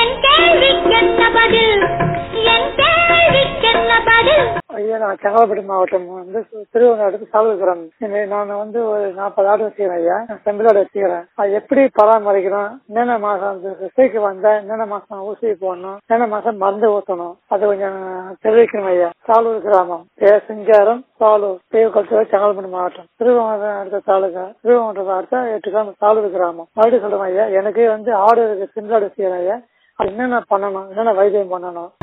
என் கேள்விக்கென்ன பதில் என் கேள்விக்கென்ன பதில் ஐயா நான் செங்கல்பட்டு மாவட்டம் வந்து திருவண்ணா அடுத்து சால்வுக்கிறேன் நான் வந்து ஒரு நாற்பது ஆடு வச்சுக்கிறேன் ஐயா நான் செம்பிலாடு வச்சுக்கிறேன் அது எப்படி பராமரிக்கணும் என்னென்ன மாசம் அந்த சிசைக்கு வந்தா என்னென்ன மாசம் ஊசி போடணும் என்னென்ன மாசம் மருந்து ஊற்றணும் அது கொஞ்சம் தெரிவிக்கணும் ஐயா சாலூர் கிராமம் ஏ சிங்காரம் சாலூர் தேவக்கல்ச்சர் செங்கல்பட்டு மாவட்டம் திருவண்ணாமலை அடுத்த தாலுகா திருவண்ணாமலை அடுத்த எட்டு கிராமம் சாலூர் கிராமம் மறுபடியும் சொல்றேன் ஐயா எனக்கு வந்து ஆடு இருக்கு செம்பிலாடு வச்சுக்கிறேன் ஐயா அது என்னென்ன பண்ணணும் என்னென்ன வைத்தியம் பண்ணணும்